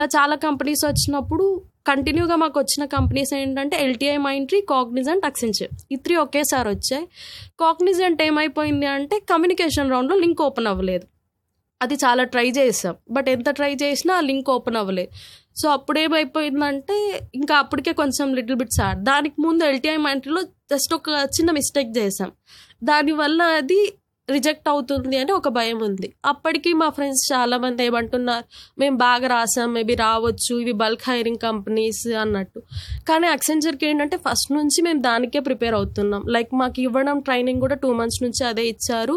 చాలా కంపెనీస్ వచ్చినప్పుడు కంటిన్యూగా మాకు వచ్చిన కంపెనీస్ ఏంటంటే ఎల్టీఐ మైంట్రీ కాగ్నిజెంట్ అక్సెంచర్ ఈ త్రీ ఒకేసారి వచ్చాయి కాగ్నిజెంట్ ఏమైపోయింది అంటే కమ్యూనికేషన్ రౌండ్లో లింక్ ఓపెన్ అవ్వలేదు అది చాలా ట్రై చేసాం బట్ ఎంత ట్రై చేసినా ఆ లింక్ ఓపెన్ అవ్వలేదు సో అప్పుడు ఏమైపోయిందంటే ఇంకా అప్పటికే కొంచెం లిటిల్ బిట్ సాడ్ దానికి ముందు ఎల్టీఐ మైంట్రీలో జస్ట్ ఒక చిన్న మిస్టేక్ చేసాం దానివల్ల అది రిజెక్ట్ అవుతుంది అని ఒక భయం ఉంది అప్పటికి మా ఫ్రెండ్స్ చాలా మంది ఏమంటున్నారు మేము బాగా రాసాం మేబీ రావచ్చు ఇవి బల్క్ హైరింగ్ కంపెనీస్ అన్నట్టు కానీ అక్సెంచర్కి ఏంటంటే ఫస్ట్ నుంచి మేము దానికే ప్రిపేర్ అవుతున్నాం లైక్ మాకు ఇవ్వడం ట్రైనింగ్ కూడా టూ మంత్స్ నుంచి అదే ఇచ్చారు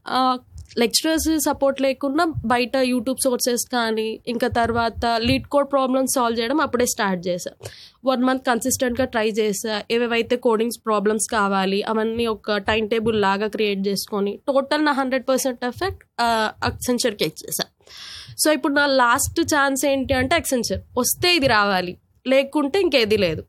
లెక్చరర్స్ సపోర్ట్ లేకుండా బయట యూట్యూబ్ సోర్సెస్ కానీ ఇంకా తర్వాత లీడ్ కోడ్ ప్రాబ్లమ్స్ సాల్వ్ చేయడం అప్పుడే స్టార్ట్ చేశా వన్ మంత్ కన్సిస్టెంట్గా ట్రై చేసా ఏవేవైతే కోడింగ్స్ ప్రాబ్లమ్స్ కావాలి అవన్నీ ఒక టైం టేబుల్ లాగా క్రియేట్ చేసుకొని టోటల్ నా హండ్రెడ్ పర్సెంట్ ఎఫెక్ట్ అక్సెంచర్కి ఇచ్చేసా సో ఇప్పుడు నా లాస్ట్ ఛాన్స్ ఏంటి అంటే అక్సెంచర్ వస్తే ఇది రావాలి లేకుంటే ఇంకేది లేదు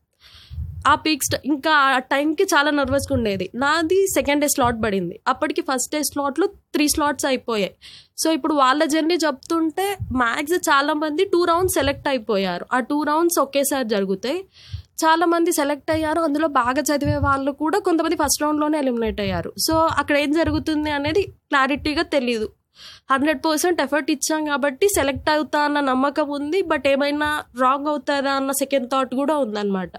ఆ పీక్స్ ఇంకా ఆ టైంకి చాలా నర్వస్గా ఉండేది నాది సెకండ్ డే స్లాట్ పడింది అప్పటికి ఫస్ట్ డే స్లాట్లో త్రీ స్లాట్స్ అయిపోయాయి సో ఇప్పుడు వాళ్ళ జర్నీ చెప్తుంటే మ్యాక్స్ చాలా మంది టూ రౌండ్స్ సెలెక్ట్ అయిపోయారు ఆ టూ రౌండ్స్ ఒకేసారి జరుగుతాయి చాలా మంది సెలెక్ట్ అయ్యారు అందులో బాగా చదివే వాళ్ళు కూడా కొంతమంది ఫస్ట్ రౌండ్లోనే ఎలిమినేట్ అయ్యారు సో అక్కడ ఏం జరుగుతుంది అనేది క్లారిటీగా తెలియదు హండ్రెడ్ పర్సెంట్ ఎఫర్ట్ ఇచ్చాం కాబట్టి సెలెక్ట్ అవుతా అన్న నమ్మకం ఉంది బట్ ఏమైనా రాంగ్ అవుతారా అన్న సెకండ్ థాట్ కూడా ఉందన్నమాట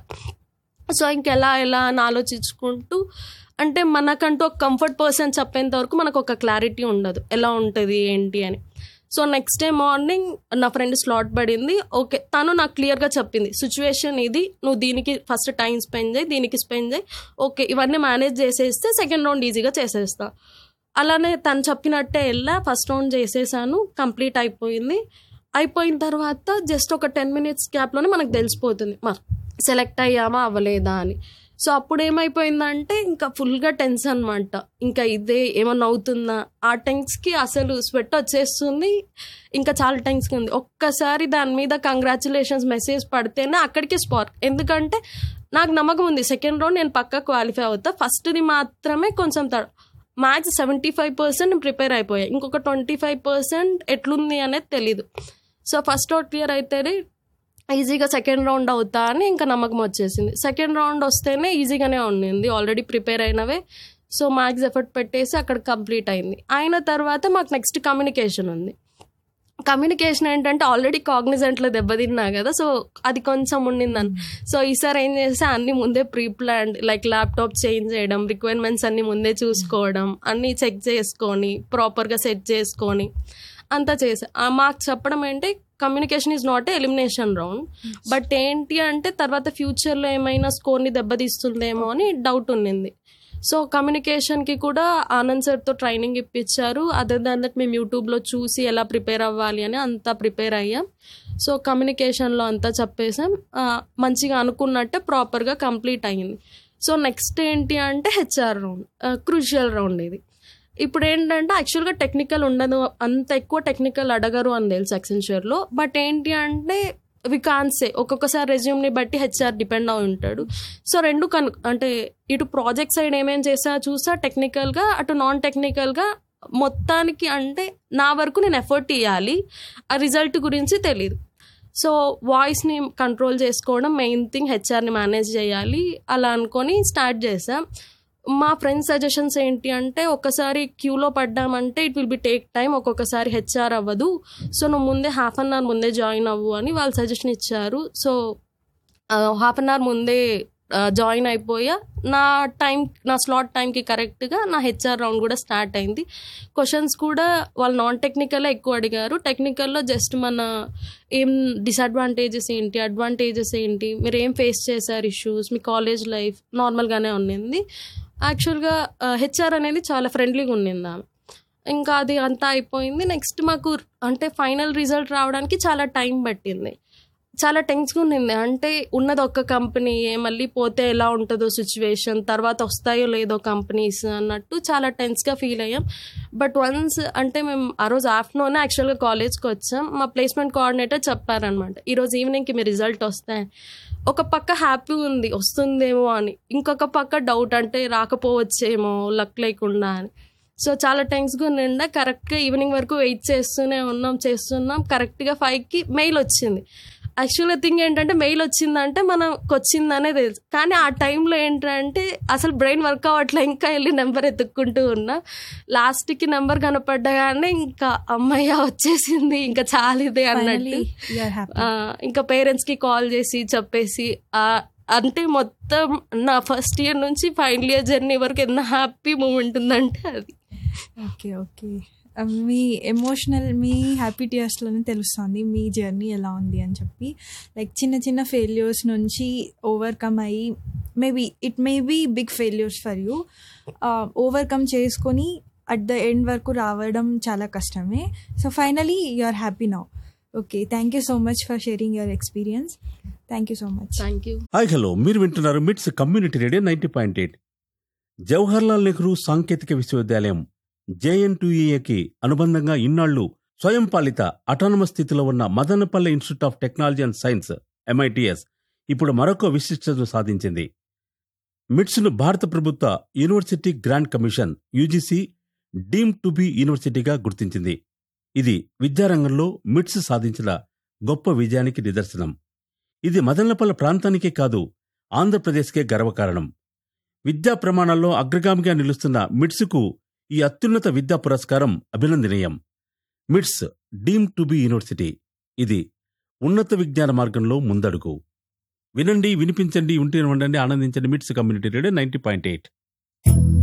సో ఇంకెలా ఎలా అని ఆలోచించుకుంటూ అంటే మనకంటూ ఒక కంఫర్ట్ పర్సన్ చెప్పేంత వరకు మనకు ఒక క్లారిటీ ఉండదు ఎలా ఉంటుంది ఏంటి అని సో నెక్స్ట్ డే మార్నింగ్ నా ఫ్రెండ్ స్లాట్ పడింది ఓకే తను నాకు క్లియర్గా చెప్పింది సిచ్యువేషన్ ఇది నువ్వు దీనికి ఫస్ట్ టైం స్పెండ్ చేయి దీనికి స్పెండ్ చేయి ఓకే ఇవన్నీ మేనేజ్ చేసేస్తే సెకండ్ రౌండ్ ఈజీగా చేసేస్తా అలానే తను చెప్పినట్టే వెళ్ళా ఫస్ట్ రౌండ్ చేసేసాను కంప్లీట్ అయిపోయింది అయిపోయిన తర్వాత జస్ట్ ఒక టెన్ మినిట్స్ గ్యాప్లోనే మనకు తెలిసిపోతుంది మరి సెలెక్ట్ అయ్యామా అవ్వలేదా అని సో అప్పుడు ఏమైపోయిందంటే ఇంకా ఫుల్గా టెన్షన్ అనమాట ఇంకా ఇదే ఏమన్నా అవుతుందా ఆ టెన్స్కి అసలు స్వెట్ వచ్చేస్తుంది ఇంకా చాలా టెన్స్గా ఉంది ఒక్కసారి దాని మీద కంగ్రాచులేషన్స్ మెసేజ్ పడితేనే అక్కడికే స్పార్క్ ఎందుకంటే నాకు నమ్మకం ఉంది సెకండ్ రౌండ్ నేను పక్కా క్వాలిఫై అవుతా ఫస్ట్ది మాత్రమే కొంచెం తడ maths seventy five percent prepare అయిపోయాయి ఇంకొక ట్వంటీ ఫైవ్ పర్సెంట్ ఎట్లుంది అనేది తెలీదు సో ఫస్ట్ రౌండ్ క్లియర్ అయితేనే ఈజీగా సెకండ్ రౌండ్ అవుతా అని ఇంకా నమ్మకం వచ్చేసింది సెకండ్ రౌండ్ వస్తేనే ఈజీగానే ఉండింది ఆల్రెడీ ప్రిపేర్ అయినవే సో మ్యాథ్స్ ఎఫర్ట్ పెట్టేసి అక్కడ కంప్లీట్ అయింది అయిన తర్వాత మాకు నెక్స్ట్ కమ్యూనికేషన్ ఉంది కమ్యూనికేషన్ ఏంటంటే ఆల్రెడీ కాగ్నిజెంట్లో దెబ్బతిన్నా కదా సో అది కొంచెం ఉండిందని సో ఈసారి ఏం చేస్తే అన్ని ముందే pre plan like laptop change చేయడం రిక్వైర్మెంట్స్ అన్ని ముందే చూసుకోవడం అన్నీ చెక్ చేసుకొని ప్రాపర్గా సెట్ చేసుకొని అంతా చేసా మాకు చెప్పడం ఏంటి communication is not a elimination round but ఏంటి అంటే తర్వాత ఫ్యూచర్లో ఏమైనా స్కోర్ని దెబ్బతీస్తుందేమో అని డౌట్ ఉండింది సో కమ్యూనికేషన్కి కూడా ఆనంద్ సార్తో ట్రైనింగ్ ఇప్పించారు అదర్ దాన్ దట్ మేము యూట్యూబ్లో చూసి ఎలా ప్రిపేర్ అవ్వాలి అని అంతా ప్రిపేర్ అయ్యాం సో కమ్యూనికేషన్లో అంతా చెప్పేసాం మంచిగా అనుకున్నట్టే ప్రాపర్గా కంప్లీట్ అయ్యింది సో నెక్స్ట్ ఏంటి అంటే హెచ్ఆర్ రౌండ్ క్రూషియల్ రౌండ్ ఇది ఇప్పుడు ఏంటంటే యాక్చువల్గా టెక్నికల్ ఉండదు అంత ఎక్కువ టెక్నికల్ అడగరు అని తెలుసు ఎక్సెన్షియర్లో బట్ ఏంటి అంటే వికాన్సే ఒక్కొక్కసారి రెజ్యూమ్ని బట్టి హెచ్ఆర్ డిపెండ్ అయి ఉంటాడు సో రెండు కను అంటే ఇటు ప్రాజెక్ట్ సైడ్ ఏమేం చేసా చూసా టెక్నికల్గా అటు నాన్ టెక్నికల్గా మొత్తానికి అంటే నా వరకు నేను ఎఫర్ట్ ఇవ్వాలి ఆ రిజల్ట్ గురించి తెలీదు సో వాయిస్ని కంట్రోల్ చేసుకోవడం మెయిన్ థింగ్ హెచ్ఆర్ని మేనేజ్ చేయాలి అలా అనుకొని స్టార్ట్ చేసాం మా ఫ్రెండ్స్ సజెషన్స్ ఏంటి అంటే ఒకసారి క్యూలో పడ్డామంటే it will be take time ఒక్కొక్కసారి హెచ్ఆర్ అవ్వదు సో నువ్వు ముందే హాఫ్ అన్ అవర్ ముందే జాయిన్ అవ్వు అని వాళ్ళు సజెషన్ ఇచ్చారు సో హాఫ్ అన్ అవర్ ముందే జాయిన్ అయిపోయా నా టైం నా స్లాట్ టైంకి కరెక్ట్గా నా హెచ్ఆర్ రౌండ్ కూడా స్టార్ట్ అయింది క్వశ్చన్స్ కూడా వాళ్ళు నాన్ టెక్నికల్ ఎక్కువ అడిగారు టెక్నికల్లో జస్ట్ మన ఏం డిసడ్వాంటేజెస్ ఏంటి అడ్వాంటేజెస్ ఏంటి మీరు ఏం ఫేస్ చేశారు ఇష్యూస్ మీ కాలేజ్ లైఫ్ నార్మల్గానే ఉండింది యాక్చువల్గా హెచ్ఆర్ అనేది చాలా ఫ్రెండ్లీగా ఉండింది ఆమె ఇంకా అది అంతా అయిపోయింది నెక్స్ట్ మాకు అంటే ఫైనల్ రిజల్ట్ రావడానికి చాలా టైం పట్టింది చాలా టెన్స్గా ఉండింది అంటే ఉన్నది ఒక్క కంపెనీ మళ్ళీ పోతే ఎలా ఉంటుందో సిచ్యువేషన్ తర్వాత వస్తాయో లేదో కంపెనీస్ అన్నట్టు చాలా టెన్స్గా ఫీల్ అయ్యాం బట్ వన్స్ అంటే మేము ఆ రోజు ఆఫ్టర్నూన్ యాక్చువల్గా కాలేజ్కి వచ్చాం మా ప్లేస్మెంట్ కోఆర్డినేటర్ చెప్పారనమాట ఈరోజు ఈవినింగ్కి మీ రిజల్ట్ వస్తాయి ఒక పక్క హ్యాపీ ఉంది వస్తుందేమో అని ఇంకొక పక్క డౌట్ అంటే రాకపోవచ్చేమో లక్ లేకుండా అని సో చాలా టెన్స్గా ఉండే కరెక్ట్గా ఈవినింగ్ వరకు వెయిట్ చేస్తూనే ఉన్నాం చేస్తున్నాం కరెక్ట్గా ఫైవ్కి మెయిల్ వచ్చింది యాక్చువల్గా థింగ్ ఏంటంటే మెయిల్ వచ్చిందంటే మనకు వచ్చిందనే తెలుసు కానీ ఆ టైంలో ఏంటంటే అసలు బ్రెయిన్ వర్క్ అవ్వట్లే ఇంకా వెళ్ళి నెంబర్ ఎత్తుక్కుంటూ ఉన్నా లాస్ట్కి నెంబర్ కనపడ్డగానే ఇంకా అమ్మయ్య వచ్చేసింది ఇంకా చాలిదే అన్నట్టు Finally, you are happy. ఆ, ఇంకా పేరెంట్స్కి కాల్ చేసి చెప్పేసి ఆ, అంటే మొత్తం నా ఫస్ట్ ఇయర్ నుంచి ఫైనల్ ఇయర్ జర్నీ వరకు ఎంత హ్యాపీ మూమెంట్ ఉందంటే అది ఓకే ఓకే మీ ఎమోషనల్ మీ హ్యాపీ టీయర్స్లోనే తెలుస్తుంది మీ జర్నీ ఎలా ఉంది అని చెప్పి లైక్ చిన్న చిన్న ఫెయిల్యూర్స్ నుంచి ఓవర్కమ్ అయ్యి maybe it may be big failures for you overcome చేసుకొని అట్ ద ఎండ్ వరకు రావడం చాలా కష్టమే so finally you are happy now okay thank you so much for sharing your experience thank you so much thank you hi hello మీరు వింటున్నారు MITS community radio ninety point eight Jawaharlal Nehru సాంకేతిక విశ్వవిద్యాలయం జేఎన్టీఏకి అనుబంధంగా ఇన్నాళ్లు స్వయం పాలిత అటానమస్ స్థితిలో ఉన్న Madanapalle institute of technology and science MITS ఇప్పుడు మరొక విశిష్టతను సాధించింది మిట్స్ను భారత ప్రభుత్వ university grant commission UGC deem to be యూనివర్సిటీగా గుర్తించింది ఇది విద్యారంగంలో మిట్స్ సాధించిన గొప్ప విజయానికి నిదర్శనం ఇది మదనపల్లె ప్రాంతానికే కాదు ఆంధ్రప్రదేశ్కే గర్వకారణం విద్యా ప్రమాణాల్లో అగ్రగామిగా నిలుస్తున్న మిట్స్కు ఈ అత్యున్నత విద్యా పురస్కారం అభినందనీయం మిట్స్ డీమ్ టు బి యూనివర్సిటీ ఇది ఉన్నత విజ్ఞాన మార్గంలో ముందడుగు వినండి వినిపించండి ఉంటే ఉండండి ఆనందించండి MITS community radio ninety point eight